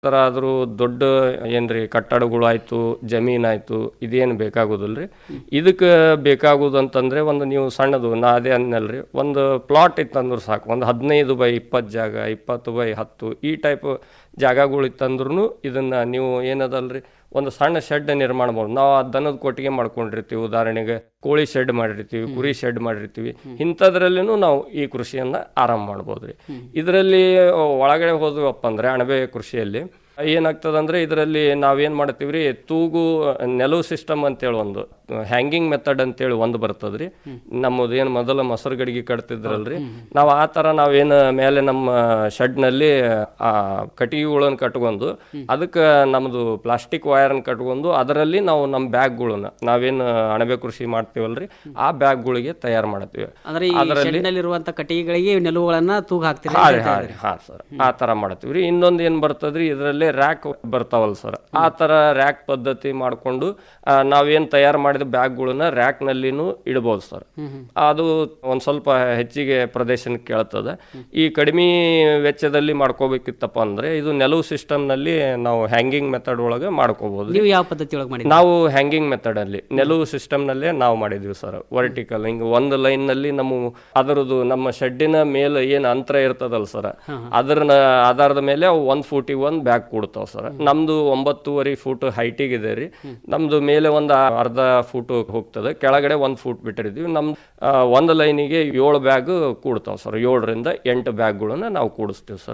ಥರ ಆದರೂ ದೊಡ್ಡ ಏನ್ರಿ ಕಟ್ಟಡಗಳು ಆಯ್ತು ಜಮೀನ್ ಆಯ್ತು ಇದೇನು ಬೇಕಾಗೋದಿಲ್ರಿ ಇದಕ್ಕೆ ಬೇಕಾಗೋದು ಅಂತಂದ್ರೆ ಒಂದು ನೀವು ಸಣ್ಣದು ನಾ ಅದೇ ಅನ್ನಲ್ರಿ ಒಂದು ಪ್ಲಾಟ್ ಇತ್ತಂದ್ರೆ ಸಾಕು ಒಂದು ಹದಿನೈದು ಬೈ ಇಪ್ಪತ್ತು ಜಾಗ ಇಪ್ಪತ್ತು ಬೈ ಹತ್ತು ಈ ಟೈಪ್ ಜಾಗಗಳು ಇತ್ತಂದ್ರೂ ಇದನ್ನ ನೀವು ಏನದಲ್ರಿ ಒಂದು ಸಣ್ಣ ಶೆಡ್ ನಿರ್ಮಾಣ ಮಾಡ್ಬೋದು ನಾವು ಆ ದನದ ಕೊಟ್ಟಿಗೆ ಮಾಡ್ಕೊಂಡಿರ್ತೀವಿ ಉದಾಹರಣೆಗೆ ಕೋಳಿ ಶೆಡ್ ಮಾಡಿರ್ತೀವಿ ಕುರಿ ಶೆಡ್ ಮಾಡಿರ್ತೀವಿ ಇಂಥದ್ರಲ್ಲಿನೂ ನಾವು ಈ ಕೃಷಿಯನ್ನ ಆರಂಭ ಮಾಡ್ಬೋದು ರೀ ಇದರಲ್ಲಿ ಒಳಗಡೆ ಹೋದ್ವಪ್ಪ ಅಂದ್ರೆ ಅಣಬೆ ಕೃಷಿಯಲ್ಲಿ ಏನಾಗ್ತದೆ ಅಂದ್ರೆ ಇದರಲ್ಲಿ ನಾವೇನ್ ಮಾಡ್ತೀವಿ ರೀ ತೂಗು ನೆಲವು ಸಿಸ್ಟಮ್ ಅಂತೇಳಿ ಒಂದು ಹ್ಯಾಂಗಿಂಗ್ ಮೆಥಡ್ ಅಂತೇಳಿ ಒಂದು ಬರ್ತದ್ರಿ ನಮ್ಮದು ಏನು ಮೊದಲ ಮೊಸರು ಗಡಿಗೆ ಕಟ್ತಿದ್ರಲ್ರಿ ನಾವು ಆ ಥರ ನಾವೇನು ಮೇಲೆ ನಮ್ಮ ಶೆಡ್ನಲ್ಲಿ ಆ ಕಟ್ಟಿಗೆಗಳನ್ನು ಕಟ್ಕೊಂಡು ಅದಕ್ಕೆ ನಮ್ಮದು ಪ್ಲಾಸ್ಟಿಕ್ ವೈರನ್ನ ಕಟ್ಕೊಂಡು ಅದರಲ್ಲಿ ನಾವು ನಮ್ಮ ಬ್ಯಾಗ್ಗಳನ್ನ ನಾವೇನು ಅಣಬೆ ಕೃಷಿ ಮಾಡ್ತೀವಲ್ರಿ ಆ ಬ್ಯಾಗ್ಗಳಿಗೆ ತಯಾರು ಮಾಡ್ತೀವಿ ಅಂದ್ರೆ ಈ ಶೆಡ್ನಲ್ಲಿರುವಂತ ಕಟ್ಟಿಗೆಗಳಿಗೆ ನಿಲುವುಗಳನ್ನ ತೂಗ ಹಾಕ್ತೀರಿ ಹಾ ರೀ ಹಾ ರೀ ಹಾ ಸರ್ ಆ ತರ ಮಾಡ್ತೀವಿ ರೀ ಇನ್ನೊಂದು ಏನ್ ಬರ್ತದ್ರಿ ಇದರಲ್ಲಿ ರ್ಯಾಕ್ ಬರ್ತಾವಲ್ಲ ಸರ್ ಆ ತರ ರ್ಯಾಕ್ ಪದ್ಧತಿ ಮಾಡ್ಕೊಂಡು ಆ, ನಾವೇನ್ ತಯಾರು ಮಾಡಿದ ಬ್ಯಾಗ್ಗಳನ್ನ ರ್ಯಾಕ್ ನಲ್ಲಿನೂ ಇಡ್ಬೋದು ಸರ್ ಅದು ಒಂದ್ ಸ್ವಲ್ಪ ಹೆಚ್ಚಿಗೆ ಪ್ರದೇಶನ ಕೇಳ್ತದೆ ಈ ಕಡಿಮೆ ವೆಚ್ಚದಲ್ಲಿ ಮಾಡ್ಕೋಬೇಕಿತ್ತಪ್ಪ ಅಂದ್ರೆ ಇದು ನೆಲವು ಸಿಸ್ಟಮ್ ನಲ್ಲಿ ನಾವು ಹ್ಯಾಂಗಿಂಗ್ ಮೆಥಡ್ ಒಳಗೆ ಮಾಡ್ಕೋಬಹುದು ನೀವು ಯಾವ ಪದ್ಧತಿ ಒಳಗೆ ಮಾಡಿ ನಾವು ಹ್ಯಾಂಗಿಂಗ್ ಮೆಥಡ್ ಅಲ್ಲಿ ನೆಲವು ಸಿಸ್ಟಮ್ ನಲ್ಲೇ ನಾವು ಮಾಡಿದ್ವಿ ಸರ್ ವರ್ಟಿಕಲ್ ಹಿಂಗ ಒಂದು ಲೈನ್ ನಲ್ಲಿ ನಮ್ಮ ಅದರದ್ದು ನಮ್ಮ ಶೆಡ್ಡಿನ ಮೇಲೆ ಏನ್ ಅಂತರ ಇರ್ತದಲ್ಲ ಸರ್ ಅದರ ಆಧಾರದ ಮೇಲೆ ಅವು ಒಂದ್ ಫೂಟಿಗೆ ಒಂದ್ ಬ್ಯಾಗ್ ಕೊಡ್ತಾವ ಸರ್ ನಮ್ದು ಒಂಬತ್ತುವರೆ ಫೂಟ್ ಹೈಟಿಗೆ ಇದೆ ರೀ ನಮ್ದು ಮೇಲೆ ಒಂದು ಅರ್ಧ ಫೂಟ್ ಹೋಗ್ತದೆ ಕೆಳಗಡೆ ಒಂದ್ ಫೂಟ್ ಬಿಟ್ಟಿರ್ತೀವಿ ನಮ್ ಆ, ಒಂದು ಲೈನಿಗೆ ಏಳು ಬ್ಯಾಗ್ ಕೂಡ್ತಾವ ಸರ್ ಏಳರಿಂದ ಎಂಟು ಬ್ಯಾಗ್ಗಳನ್ನ ನಾವು ಕೂಡಿಸ್ತೀವಿ ಸರ್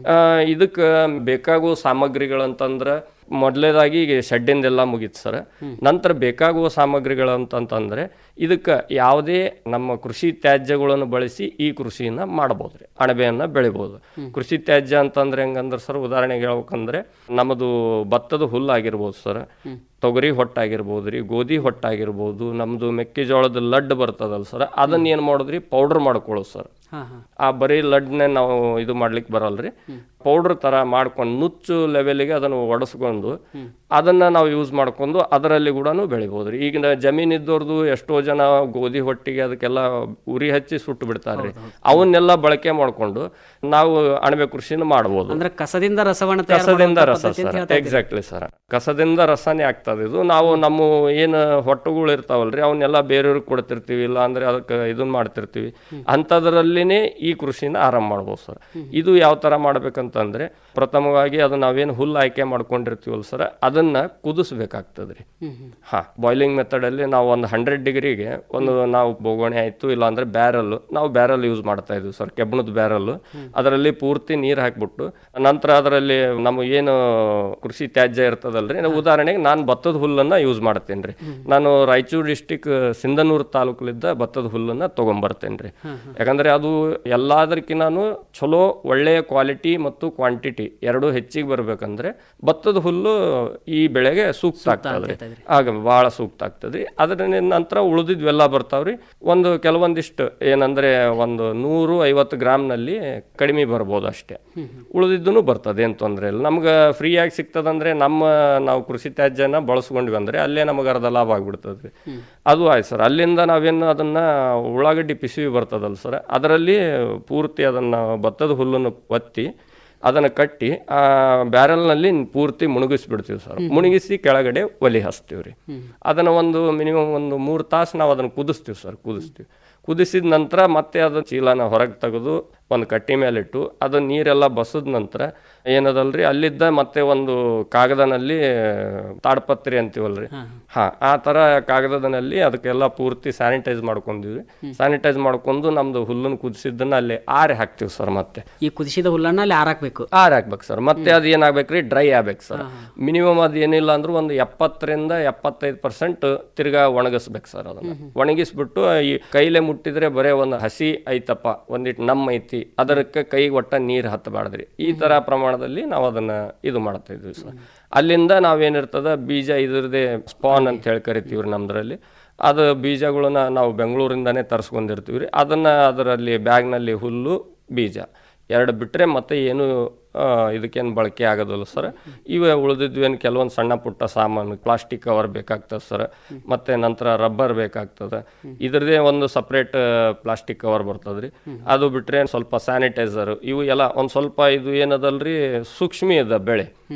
ಇದಕ್ಕೆ ಬೇಕಾಗುವ ಸಾಮಗ್ರಿಗಳಂತಂದ್ರೆ ಮೊದಲೇದಾಗಿ ಈಗ ಶೆಡ್ಡಿಂದೆಲ್ಲ ಮುಗೀತು ಸರ್ ನಂತರ ಬೇಕಾಗುವ ಸಾಮಗ್ರಿಗಳಂತಂತಂದ್ರೆ ಇದಕ್ಕೆ ಯಾವುದೇ ನಮ್ಮ ಕೃಷಿ ತ್ಯಾಜ್ಯಗಳನ್ನು ಬಳಸಿ ಈ ಕೃಷಿಯನ್ನ ಮಾಡ್ಬೋದ್ರಿ ಅಣಬೆಯನ್ನ ಬೆಳಿಬೋದು ಕೃಷಿ ತ್ಯಾಜ್ಯ ಅಂತಂದ್ರೆ ಹೆಂಗಂದ್ರೆ ಸರ್ ಉದಾಹರಣೆಗೆ ಹೇಳ್ಬೇಕಂದ್ರೆ ನಮ್ಮದು ಭತ್ತದ ಹುಲ್ಲಾಗಿರ್ಬೋದು ಸರ್ ತೊಗರಿ ಹೊಟ್ಟಾಗಿರ್ಬೋದು ರೀ ಗೋಧಿ ಹೊಟ್ಟಾಗಿರ್ಬೋದು ನಮ್ದು ಮೆಕ್ಕೆಜೋಳದ ಲಡ್ ಬರ್ತದಲ್ಲ ಸರ್ ಅದನ್ನ ಏನ್ ಮಾಡೋದ್ರಿ ಪೌಡರ್ ಮಾಡ್ಕೊಳ್ಳೋದು ಸರ್ ಹಾ ಹಾ ಆ ಬರೀ ಲಡ್ನೆ ನಾವು ಇದು ಮಾಡ್ಲಿಕ್ಕೆ ಬರಲ್ರಿ ಪೌಡರ್ ತರ ಮಾಡ್ಕೊಂಡು ನುಚ್ಚು ಲೆವೆಲ್ಗೆ ಅದನ್ನು ಒಡಸ್ಕೊಂಡು ಅದನ್ನ ನಾವು ಯೂಸ್ ಮಾಡ್ಕೊಂಡು ಅದರಲ್ಲಿ ಕೂಡ ಬೆಳಿಬೋದ್ರಿ ಈಗ ಜಮೀನ್ ಇದ್ದವ್ರದ್ದು ಎಷ್ಟೋ ಜನ ಗೋಧಿ ಹೊಟ್ಟಿಗೆ ಅದಕ್ಕೆಲ್ಲ ಉರಿ ಹಚ್ಚಿ ಸುಟ್ಟು ಬಿಡ್ತಾರ್ರಿ ಅವನ್ನೆಲ್ಲ ಬಳಕೆ ಮಾಡ್ಕೊಂಡು ನಾವು ಅಣಬೆ ಕೃಷಿನ ಮಾಡ್ಬೋದು ಅಂದ್ರೆ ಕಸದಿಂದ ರಸವನ್ನ ತಯಾರು ಕಸದಿಂದ ಮಾಡುವಂತ ರಸ ಪದ್ಧತಿ ಅಂತ ಸರ್ ಹೇಳ್ತಾ ಇದ್ದೀರಿ. ಎಕ್ಸಾಕ್ಟ್ಲಿ ಸರ್ ಕಸದಿಂದ ರಸನೇ ಆಗ್ತದೆ ಇದು ನಾವು ನಮ್ಮ ಏನು ಹೊಟ್ಟುಗಳು ಇರ್ತಾವಲ್ರಿ ಅವನ್ನೆಲ್ಲ ಬೇರೆಯವ್ರಿಗೆ ಕೊಡ್ತಿರ್ತೀವಿ ಇಲ್ಲ ಅಂದ್ರೆ ಅದಕ್ಕೆ ಇದನ್ನ ಮಾಡ್ತಿರ್ತೀವಿ ಅಂಥದ್ರಲ್ಲಿನೇ ಈ ಕೃಷಿನ ಆರಂಭ ಮಾಡ್ಬೋದು ಸರ್ ಇದು ಯಾವ ತರ ಮಾಡ್ಬೇಕಂತಂದ್ರೆ ಪ್ರಥಮವಾಗಿ ಅದು ನಾವೇನು ಹುಲ್ಲು ಆಯ್ಕೆ ಮಾಡ್ಕೊಂಡಿರ್ತೀವಲ್ಲ ಸರ್ ಅದನ್ನ ಕುದಿಸ್ಬೇಕಾಗ್ತದ್ರಿ ಹಾ ಬಾಯ್ಲಿಂಗ್ ಮೆಥಡ್ ಅಲ್ಲಿ ನಾವು ಒಂದು ಹಂಡ್ರೆಡ್ ಡಿಗ್ರಿಗೆ ಒಂದು ನಾವು ಬೋಗಣೆ ಆಯ್ತು ಇಲ್ಲ ಅಂದ್ರೆ ಬ್ಯಾರಲ್ ನಾವು ಬ್ಯಾರಲ್ ಯೂಸ್ ಮಾಡ್ತಾ ಇದ್ವಿ ಸರ್ ಕೆಬ್ಬಣದ ಬ್ಯಾರಲ್ ಅದರಲ್ಲಿ ಪೂರ್ತಿ ನೀರು ಹಾಕ್ಬಿಟ್ಟು ನಂತರ ಅದರಲ್ಲಿ ನಮ್ಮ ಏನು ಕೃಷಿ ತ್ಯಾಜ್ಯ ಇರ್ತದಲ್ರಿ ನಾವು ಉದಾಹರಣೆಗೆ ನಾನು ಭತ್ತದ ಹುಲ್ಲನ್ನ ಯೂಸ್ ಮಾಡ್ತೇನೆ ರೀ ನಾನು ರಾಯಚೂರು ಡಿಸ್ಟಿಕ್ ಸಿಂಧನೂರು ತಾಲೂಕಲಿದ್ದ ಭತ್ತದ ಹುಲ್ಲನ್ನ ತಗೊಂಬರ್ತೇನೆ ರೀ ಯಾಕಂದ್ರೆ ಅದು ಎಲ್ಲದಕ್ಕಿಂತಾನು ಚಲೋ ಒಳ್ಳೆಯ ಕ್ವಾಲಿಟಿ ಮತ್ತು ಕ್ವಾಂಟಿಟಿ ಎರಡು ಹೆಚ್ಚಿಗೆ ಬರ್ಬೇಕಂದ್ರೆ ಭತ್ತದ ಹುಲ್ಲು ಈ ಬೆಳೆಗೆ ಸೂಕ್ತ ಆಗ್ತದ್ರಿ ಆಗ ಬಹಳ ಸೂಕ್ತ ಆಗ್ತದ್ರಿ ಅದರ ನಂತರ ಉಳಿದಿದ್ವೆಲ್ಲ ಬರ್ತಾವ್ರಿ ಒಂದು ಕೆಲವೊಂದಿಷ್ಟು ಏನಂದ್ರೆ ಒಂದು ನೂರು ಐವತ್ತು ಗ್ರಾಮ್ನಲ್ಲಿ ಕಡಿಮೆ ಬರ್ಬೋದು ಅಷ್ಟೇ ಉಳಿದಿದ್ದು ಬರ್ತದೆ ಏನು ತೊಂದರೆ ಇಲ್ಲ ನಮ್ಗೆ ಫ್ರೀಯಾಗಿ ಸಿಗ್ತದಂದ್ರೆ ನಮ್ಮ ನಾವು ಕೃಷಿ ತ್ಯಾಜ್ಯನ ಬಳಸ್ಕೊಂಡ್ವಿ ಅಂದ್ರೆ ಅಲ್ಲೇ ನಮಗೆ ಅರ್ಧ ಲಾಭ ಆಗ್ಬಿಡ್ತದ್ರಿ ಅದು ಆಯ್ತು ಸರ್ ಅಲ್ಲಿಂದ ನಾವೇನು ಅದನ್ನ ಉಳ್ಳಾಗಡ್ಡಿ ಪಿಸಿವಿ ಬರ್ತದಲ್ಲ ಸರ್ ಅದರಲ್ಲಿ ಪೂರ್ತಿ ಅದನ್ನ ಭತ್ತದ ಹುಲ್ಲನ್ನು ಒತ್ತಿ ಅದನ್ನ ಕಟ್ಟಿ ಆ ಬ್ಯಾರಲ್ನಲ್ಲಿ ಪೂರ್ತಿ ಮುಳುಗಿಸ್ಬಿಡ್ತೀವಿ ಸರ್ ಮುಳುಗಿಸಿ ಕೆಳಗಡೆ ಒಲಿ ಹಚ್ತೀವಿ ರೀ ಅದನ್ನ ಒಂದು ಮಿನಿಮಮ್ ಒಂದು ಮೂರು ತಾಸು ನಾವು ಅದನ್ನ ಕುದಿಸ್ತೀವಿ ಸರ್ ಕುದಿಸ್ತೀವಿ ಕುದಿಸಿದ ನಂತರ ಮತ್ತೆ ಅದು ಚೀಲನ ಹೊರಗೆ ತೆಗೆದು ಒಂದು ಕಟ್ಟಿ ಮೇಲಿಟ್ಟು ಅದು ನೀರೆಲ್ಲ ಬಸದ ನಂತರ ಏನದಲ್ರಿ ಅಲ್ಲಿದ್ದ ಮತ್ತೆ ಒಂದು ಕಾಗದನಲ್ಲಿ ತಾಡ್ಪತ್ರಿ ಅಂತೀವಲ್ರಿ ಹಾ ಆ ತರ ಕಾಗದದಲ್ಲಿ ಅದಕ್ಕೆಲ್ಲ ಪೂರ್ತಿ ಸ್ಯಾನಿಟೈಸ್ ಮಾಡ್ಕೊಂಡಿವ್ರಿ ಸ್ಯಾನಿಟೈಸ್ ಮಾಡ್ಕೊಂಡು ನಮ್ದು ಹುಲ್ಲನ್ನು ಕುದಿಸಿದ್ದನ್ನ ಅಲ್ಲಿ ಆರೆ ಹಾಕ್ತಿವಿ ಸರ್ ಮತ್ತೆ ಈ ಕುದಿಸಿದ ಹುಲ್ಲನ್ನ ಅಲ್ಲಿ ಆರಾಕ್ಬೇಕು ಆರ್ ಹಾಕ್ಬೇಕು ಸರ್ ಮತ್ತೆ ಅದು ಏನಾಗ್ಬೇಕ್ರಿ ಡ್ರೈ ಆಗ್ಬೇಕು ಸರ್ ಮಿನಿಮಮ್ ಅದು ಏನಿಲ್ಲ ಅಂದ್ರೂ ಒಂದು ಎಪ್ಪತ್ತರಿಂದ ಎಪ್ಪತ್ತೈದು ಪರ್ಸೆಂಟ್ ತಿರ್ಗಾ ಒಣಗಿಸ್ಬೇಕು ಸರ್ ಅದನ್ನ ಒಣಗಿಸ್ಬಿಟ್ಟು ಈ ಕೈಲೇ ಮುಟ್ಟಿದ್ರೆ ಬರೇ ಒಂದು ಹಸಿ ಐತಪ್ಪ ಒಂದಿಟ್ಟು ನಮ್ಮ ಐತಿ ಅದಕ್ಕೆ ಕೈಗೆ ಒಟ್ಟ ನೀರು ಹತ್ತಬಾರ್ದ್ರಿ ಈ ತರ ಪ್ರಮಾಣದಲ್ಲಿ ನಾವು ಅದನ್ನ ಇದು ಮಾಡ್ತಾ ಇದ್ವಿ ಸರ್ ಅಲ್ಲಿಂದ ನಾವೇನಿರ್ತದ ಬೀಜ ಇದ್ರದೇ ಸ್ಪಾನ್ ಅಂತ ಹೇಳಿ ಕರಿತೀವ್ರಿ ನಮ್ದ್ರಲ್ಲಿ ಅದು ಬೀಜಗಳನ್ನ ನಾವು ಬೆಂಗಳೂರಿಂದಾನೇ ತರಿಸ್ಕೊಂಡಿರ್ತೀವಿ ರೀ ಅದನ್ನ ಅದರಲ್ಲಿ ಬ್ಯಾಗ್ನಲ್ಲಿ ಹುಲ್ಲು ಬೀಜ ಎರಡು ಬಿಟ್ಟರೆ ಮತ್ತೆ ಏನು ಆ, ಇದಕ್ಕೇನು ಬಳಕೆ ಆಗೋದಿಲ್ಲ ಸರ್ ಇವೆ ಉಳಿದಿದ್ವೇನು ಕೆಲವೊಂದು ಸಣ್ಣ ಪುಟ್ಟ ಸಾಮಾನು ಪ್ಲಾಸ್ಟಿಕ್ ಕವರ್ ಬೇಕಾಗ್ತದೆ ಸರ್ ಮತ್ತೆ ನಂತರ ರಬ್ಬರ್ ಬೇಕಾಗ್ತದೆ ಇದ್ರದೇ ಒಂದು ಸಪ್ರೇಟ್ ಪ್ಲಾಸ್ಟಿಕ್ ಕವರ್ ಬರ್ತದ್ರಿ ಅದು ಬಿಟ್ರೆ ಸ್ವಲ್ಪ ಸ್ಯಾನಿಟೈಸರ್ ಇವು ಎಲ್ಲ ಒಂದು ಸ್ವಲ್ಪ ಇದು ಏನದಲ್ರಿ ಸೂಕ್ಷ್ಮಿ ಅದ ಬೆಳೆ